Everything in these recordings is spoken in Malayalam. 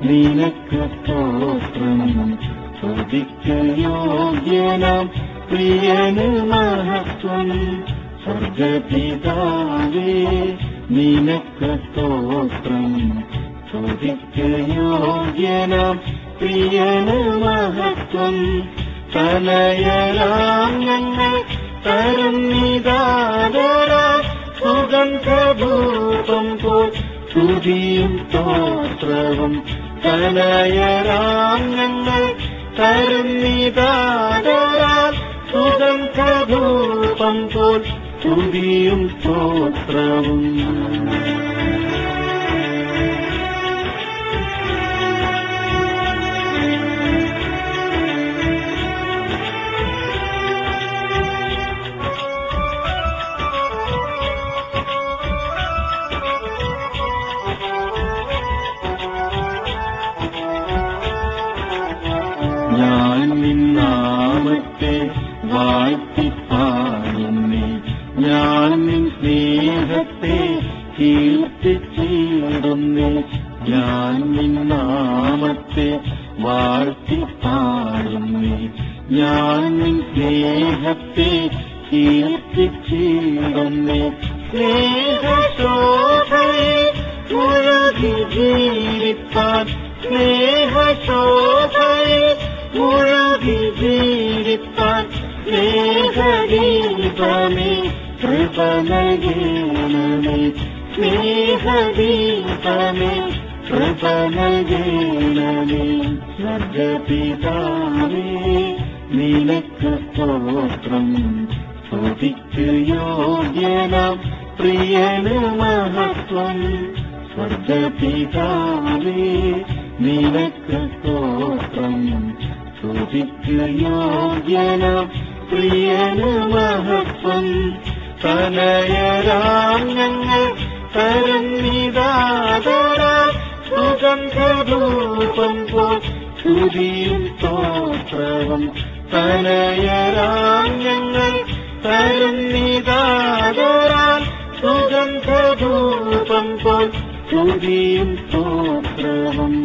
നിനക്ക് സ്തോത്രം സ്തുതിക്ക് യോഗ്യനാം പ്രിയന് മഹത്വം സ്വർഗപിതാവേ നിനക്ക് സ്തോത്രം സ്തുതിക്ക് യോഗ്യനാം പ്രിയന് മഹത്വം തനയരാം ഞങ്ങൾ തരുന്നിതാദരാ സുഗന്ധഭൂപം പോൽ സ്തുതിയും സ്തോത്രവും തനയരാം ഞങ്ങൾ തരുന്നിതാദരാ സുഗന്ധഭൂപം പോൽ സ്തുതിയും സ്തോത്രവും ഞാൻ നിന്നാമത്തെ വാഴ്ത്തിപ്പാടുന്നേ ഞാൻ നിൻ സ്നേഹത്തെ കീർത്തിച്ചിടുന്നേ ഞാൻ നിന്നാമത്തെ വാഴ്ത്തിപ്പാടുന്നേ ഞാൻ നിൻ സ്നേഹത്തെ കീർത്തിച്ചിടുന്നേ സ്നേഹശോഭയെ മുഴുകി ജീവിപ്പാൻ സ്നേഹശോഭയെ മുഴുകി ജീവിപ്പാൻ സ്നേഹദീപമേ കൃപ നൽകണമേ സ്നേഹദീപമേ കൃപ നൽകണമേ സ്വർഗപിതാവേ നിനക്ക് സ്തോത്രം സ്തുതിക്ക് യോഗ്യനാം പ്രിയന് മഹത്വം സ്വർഗപിതാവേ നിനക്ക് സ്തോത്രം സ്തുതിക്ക് യോഗ്യനാം പ്രിയന് മഹത്വം തനയരാം ഞങ്ങൾ തരുന്നിതാദരാ സുഗന്ധരൂപം പോൽ സ്തുതിയും സ്തോത്രവും തനയരാം ഞങ്ങൾ തരുന്നിതാദരാ സുഗന്ധരൂപം പോൽ സ്തുതിയും സ്തോത്രവും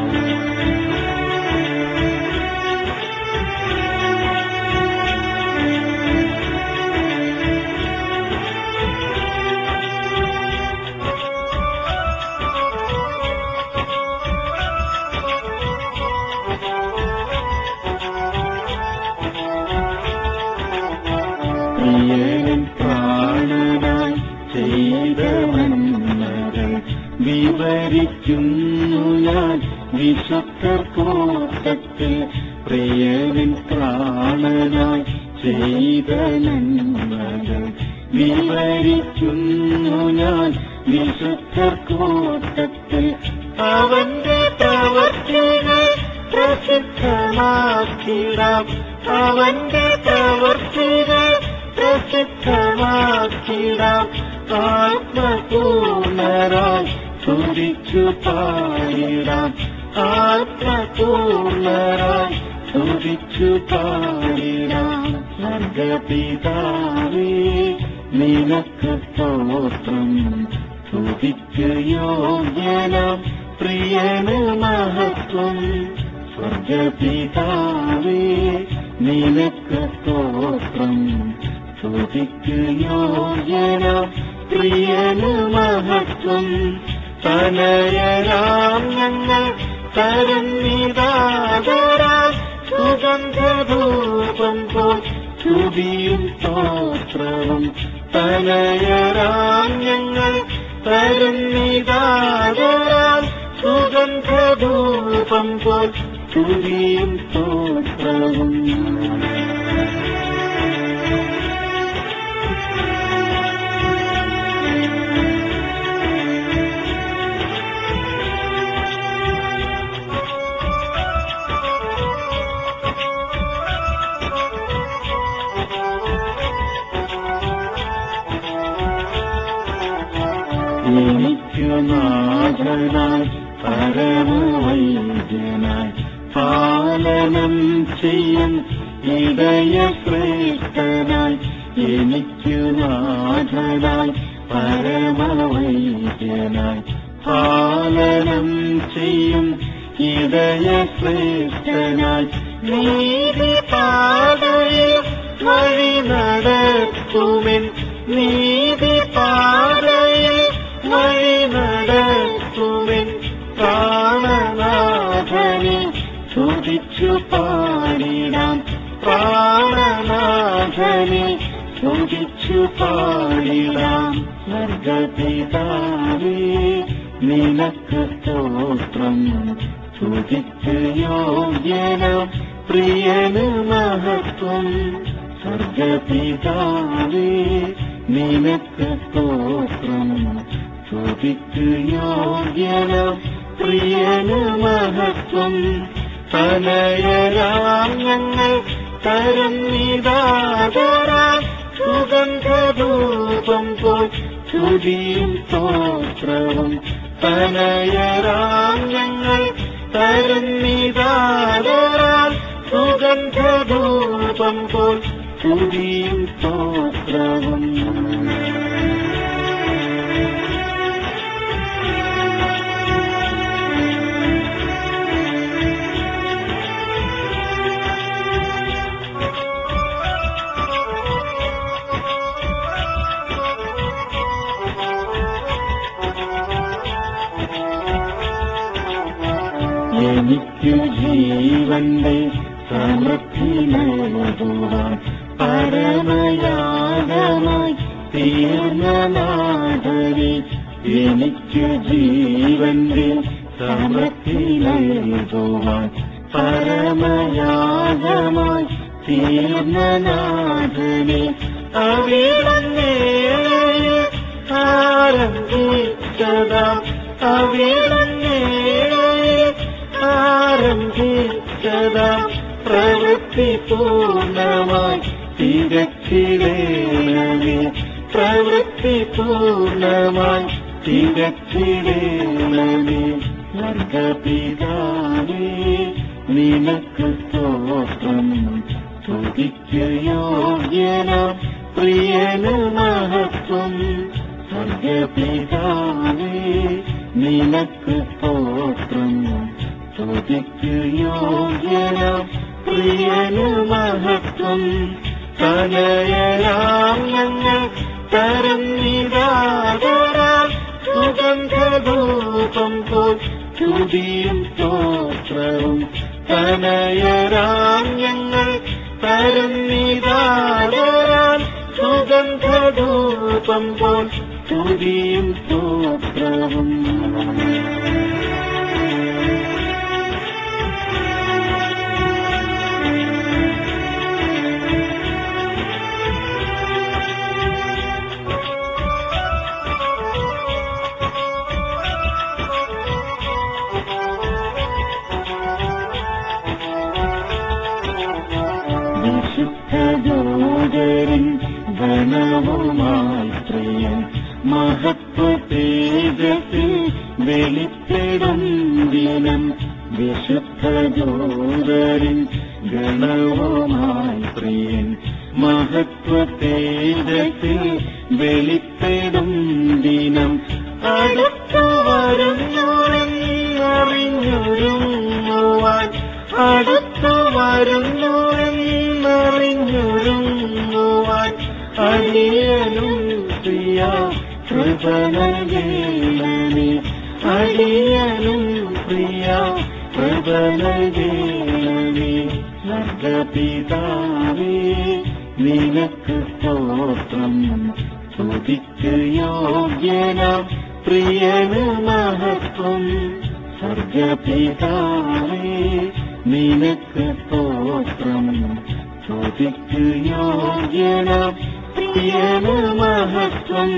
പ്രിയൻ പ്രാണനായി ചെയ്ത നന്മകൾ വിവരിക്കുന്നു ഞാൻ വിശുദ്ധർ കൂട്ടത്തിൽ പ്രിയവിൻ പ്രാണനായി ചെയ്ത നന്മകൾ വിവരിക്കുന്നു ഞാൻ വിശുദ്ധർ കൂട്ടത്തിൽ അവന്റെ പ്രവർത്തികൾ പ്രസിദ്ധമാക്കിടാം അവന്റെ പ്രവർത്തികൾ പ്രസിദ്ധമാക്കിടാം ആത്മപൂർണരായി സ്തുതിച്ചു പാടിടാം ആത്മപൂർണരായി സ്തുതിച്ചു പാടിടാം സ്വർഗപിതാവേ നിനക്ക് സ്തോത്രം സ്തുതിക്ക് യോഗ്യനാം പ്രിയന് മഹത്വം സ്വർഗപിതാവേ നിനക്ക് സ്തോത്രം സ്തുതിക്ക് യോഗ്യനാം പ്രിയന് മഹത്വം തനയരാം ഞങ്ങൾ തരുന്നിതാദരാം സുഗന്ധരൂപം പോൽ സ്തുതിയും സ്തോത്രവും തനയരാം ഞങ്ങൾ തരുന്നിതാദരാം സുഗന്ധരൂപം പോൽ സ്തുതിയും സ്തോത്രവും എനിക്കു നാഥനായി പരമവൈദ്യനായി പാലനം ചെയ്യും ഇടയ ശ്രേഷ്ഠനായി എനിക്കു നാഥനായി പരമവൈദ്യനായി പാലനം ചെയ്യും ഇടയ ശ്രേഷ്ഠനായി നീതി പാതയിൽ വഴി നടത്തുമെൻ നീതി പാതയിൽ വഴി നടത്തുമെൻ പ്രാണനാഥനെ സ്തുതിച്ചു പാടിടാം പ്രാണനാഥനെ സ്തുതിച്ചു പാടിടാം സ്വർഗപിതാവേ നിനക്ക് സ്തോത്രം സ്തുതിക്ക് യോഗ്യന പ്രിയന് മഹത്വം സ്വർഗപിതാവേ നിനക്ക് സ്തോത്രം സ്തുതിക്ക് യോഗ്യന പ്രിയന് മഹത്വം തനയരാം ഞങ്ങൾ തരം നിതാതരാം സുഗന്ധരൂപം പോൽ സ്തുതിയും സ്തോത്രവും തനയരാം ഞങ്ങൾ തരം നിതാതരാം സുഗന്ധരൂപം പോൽ സ്തുതിയും സ്തോത്രവും എനിക്കു ജീവന്റെ സമൃദ്ധി നൽകുവാൻ പരമയാഗമായി തീർന്ന നാഥനെ എനിക്കു ജീവന്റെ സമൃദ്ധി നൽകുവാൻ പരമയാഗമായി തീർന്ന നാഥനെ അവിടന്നേ ആരംഭിച്ചതാം അവിടന്നേ ആരംഭിച്ചതാം പ്രവൃത്തി പൂർണ്ണമായി തിരച്ചിടേണമേ പ്രവൃത്തി പൂർണ്ണമായി തിരച്ചിടേണമേ വർഗപിതാവേ നിനക്ക് സ്തോത്രം സ്തുതിക്ക് യോഗ്യന പ്രിയന് മഹത്വം സ്വർഗപിതാവേ നിനക്ക് സ്തോത്രം സ്തുതിക്ക് യോഗ്യന പ്രിയന് മഹത്വം തനയരാം ഞങ്ങൾ തരം നിരാതരാം സുഗന്ധരൂപം പോൽ സ്തുതിയും സ്തോത്രവും തനയരാം ഞങ്ങൾ തരം നിരാതരാം സുഗന്ധരൂപം പോൽ സ്തുതിയും സ്തോത്രവും വിശുദ്ധദൂതരൻ ഗണവുമായി പ്രിയൻ മഹത്വ തേജത്തിൽ വെളിപ്പെടും ദിനം വിശുദ്ധദൂതരൻ ഗണവുമായി പ്രിയൻ മഹത്വ തേജത്തിൽ വെളിപ്പെടും ദിനം അടുത്തു വരുന്നറിഞ്ഞൊരുങ്ങുവാൻ അടുത്തു വരുന്നറിഞ്ഞൊരുങ്ങുവാൻ അടിയനും പ്രിയ കൃപനകേളനെ അടിയനും പ്രിയ കൃപനകേളനെ സ്വർഗപിതാവേ നിനക്ക് സ്തോത്രം സ്തുതിക്ക് യോഗ്യന പ്രിയന് മഹത്വം സ്വർഗപിതാവേ നിനക്ക് സ്തോത്രം സ്തുതിക്ക് യോഗ്യന പ്രിയന് മഹത്വം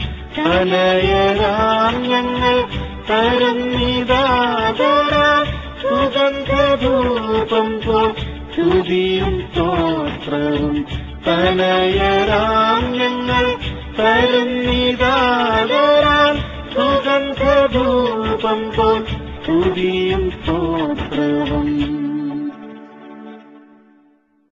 തനയരാം ഞങ്ങൾ തരം നിതാതരാം സുഗന്ധരൂപം പോൽ സ്തുതിയും സ്തോത്രവും തനയരാം ഞങ്ങൾ തരം നിതാതരാം സുഗന്ധരൂപം പോൽ സ്തുതിയും